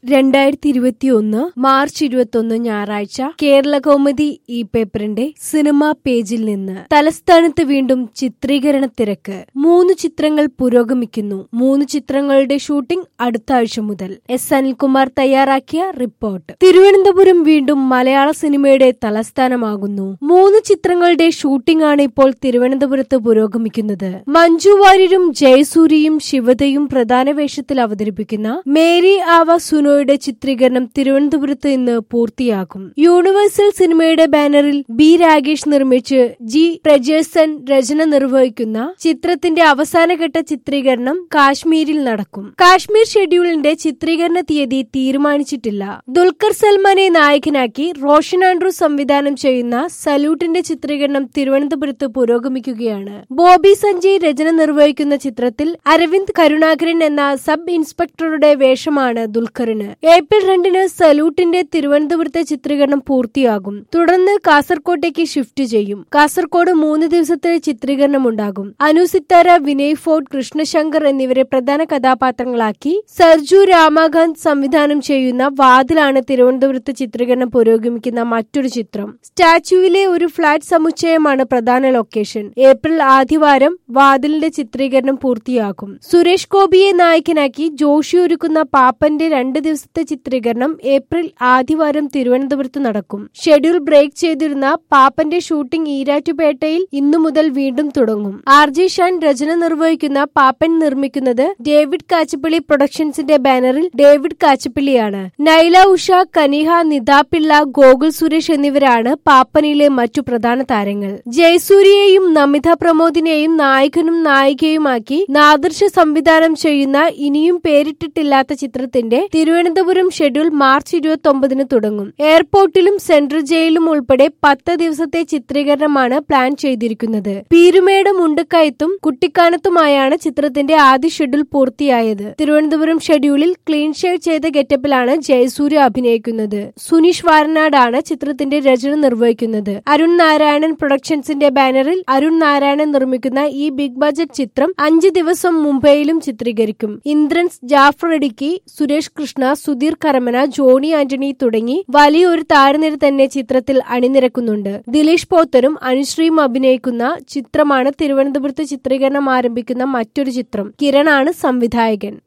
രണ്ടായിരത്തി ഇരുപത്തിയൊന്ന് മാർച്ച് ഇരുപത്തൊന്ന് ഞായറാഴ്ച കേരള കൗമുദി ഈ പേപ്പറിന്റെ സിനിമാ പേജിൽ നിന്ന് തലസ്ഥാനത്ത് വീണ്ടും ചിത്രീകരണ തിരക്ക് മൂന്ന് ചിത്രങ്ങൾ പുരോഗമിക്കുന്നു മൂന്ന് ചിത്രങ്ങളുടെ ഷൂട്ടിംഗ് അടുത്ത ആഴ്ച മുതൽ എസ് അനിൽകുമാർ തയ്യാറാക്കിയ റിപ്പോർട്ട് തിരുവനന്തപുരം വീണ്ടും മലയാള സിനിമയുടെ തലസ്ഥാനമാകുന്നു മൂന്ന് ചിത്രങ്ങളുടെ ഷൂട്ടിംഗ് ആണ് ഇപ്പോൾ തിരുവനന്തപുരത്ത് പുരോഗമിക്കുന്നത് മഞ്ജു വാര്യരും ജയസൂര്യയും ശിവതയും പ്രധാന വേഷത്തിൽ അവതരിപ്പിക്കുന്ന മേരി ആവ സുനോയുടെ ചിത്രീകരണം തിരുവനന്തപുരത്ത് ഇന്ന് പൂർത്തിയാക്കും യൂണിവേഴ്സൽ സിനിമയുടെ ബാനറിൽ ബി രാഗേഷ് നിർമ്മിച്ച് ജി പ്രജേസൻ രചന നിർവഹിക്കുന്ന ചിത്രത്തിന്റെ അവസാനഘട്ട ചിത്രീകരണം കാശ്മീരിൽ നടക്കും കാശ്മീർ ഷെഡ്യൂളിന്റെ ചിത്രീകരണ തീയതി തീരുമാനിച്ചിട്ടില്ല ദുൽഖർ സൽമാനെ നായകനാക്കി റോഷൻ ആൻഡ്രൂ സംവിധാനം ചെയ്യുന്ന സല്യൂട്ടിന്റെ ചിത്രീകരണം തിരുവനന്തപുരത്ത് പുരോഗമിക്കുകയാണ് ബോബി സഞ്ജയ് രചന നിർവഹിക്കുന്ന ചിത്രത്തിൽ അരവിന്ദ് കരുണാകരൻ എന്ന സബ് ഇൻസ്പെക്ടറുടെ വേഷമാണ് ദുൽഖറിന് ഏപ്രിൽ രണ്ടിന് സല്യൂട്ടിന്റെ തിരുവനന്തപുരത്തെ ചിത്രീകരണം പൂർത്തിയാകും തുടർന്ന് കാസർകോട്ടേക്ക് ഷിഫ്റ്റ് ചെയ്യും കാസർകോട് മൂന്ന് ദിവസത്തെ ചിത്രീകരണം ഉണ്ടാകും അനു സിത്താര വിനയ് ഫോർട്ട് കൃഷ്ണശങ്കർ എന്നിവരെ പ്രധാന കഥാപാത്രങ്ങളാക്കി സർജു രാമാകാന്ത് സംവിധാനം ചെയ്യുന്ന വാതിലാണ് തിരുവനന്തപുരത്ത് ചിത്രീകരണം പുരോഗമിക്കുന്ന മറ്റൊരു ചിത്രം സ്റ്റാച്യുവിലെ ഒരു ഫ്ളാറ്റ് സമുച്ചയമാണ് പ്രധാന ലൊക്കേഷൻ ഏപ്രിൽ ആദ്യവാരം വാതിലിന്റെ ചിത്രീകരണം പൂർത്തിയാക്കും സുരേഷ് ഗോപിയെ നായകനാക്കി ജോഷി ഒരുക്കുന്ന പാപ്പന്റെ രണ്ട് ദിവസത്തെ ചിത്രീകരണം ഏപ്രിൽ ആദ്യവാരം തിരുവനന്തപുരത്ത് നടക്കും ഷെഡ്യൂൾ ബ്രേക്ക് ചെയ്തിരുന്ന പാപ്പന്റെ ഷൂട്ടിംഗ് ഈരാറ്റുപേട്ടയിൽ ഇന്നു മുതൽ വീണ്ടും തുടങ്ങും ആർ ജെ ഷാൻ രചന നിർവഹിക്കുന്ന പാപ്പൻ നിർമ്മിക്കുന്നത് ഡേവിഡ് കാച്ചപ്പള്ളി പ്രൊഡക്ഷൻസിന്റെ ബാനറിൽ ഡേവിഡ് കാച്ചപ്പള്ളിയാണ് നൈല ഉഷ കനിഹ നിതാപിള്ള ഗോകുൽ സുരേഷ് എന്നിവരാണ് പാപ്പനിലെ മറ്റു പ്രധാന താരങ്ങൾ ജയസൂര്യയെയും നമിത പ്രമോദിനെയും നായകനും നായികയുമാക്കി നാദർശ സംവിധാനം ചെയ്യുന്ന ഇനിയും പേരിട്ടിട്ടില്ലാത്ത ചിത്രത്തിന്റെ തിരുവനന്തപുരം ഷെഡ്യൂൾ മാർച്ച് ഇരുപത്തി ഒമ്പതിന് തുടങ്ങും എയർപോർട്ടിലും സെൻട്രൽ ജയിലും ഉൾപ്പെടെ പത്ത് ദിവസത്തെ ചിത്രീകരണമാണ് പ്ലാൻ ചെയ്തിരിക്കുന്നത് പീരുമേട് മുണ്ടക്കയത്തും കുട്ടിക്കാനത്തുമായാണ് ചിത്രത്തിന്റെ ആദ്യ ഷെഡ്യൂൾ പൂർത്തിയായത് തിരുവനന്തപുരം ഷെഡ്യൂളിൽ ക്ലീൻ ഷേവ് ചെയ്ത ഗെറ്റപ്പിലാണ് ജയസൂര്യ അഭിനയിക്കുന്നത് സുനീഷ് വാരനാടാണ് ചിത്രത്തിന്റെ രചന നിർവഹിക്കുന്നത് അരുൺ നാരായണൻ പ്രൊഡക്ഷൻസിന്റെ ബാനറിൽ അരുൺ നാരായണൻ നിർമ്മിക്കുന്ന ഈ ബിഗ് ബജറ്റ് ചിത്രം അഞ്ച് ദിവസം മുംബൈയിലും ചിത്രീകരിക്കും ഇന്ദ്രൻസ് ജാഫർ ഇടുക്കി സുരേഷ് കൃഷ്ണ സുധീർ കരമന ജോണി ആന്റണി തുടങ്ങി വലിയൊരു താരനിര തന്നെ ചിത്രത്തിൽ അണിനിരക്കുന്നുണ്ട് ദിലീഷ് പോത്തനും അനുശ്രീയും അഭിനയിക്കുന്ന ചിത്രമാണ് തിരുവനന്തപുരത്ത് ചിത്രീകരണം ആരംഭിക്കുന്ന മറ്റൊരു ചിത്രം കിരണാണ് സംവിധായകൻ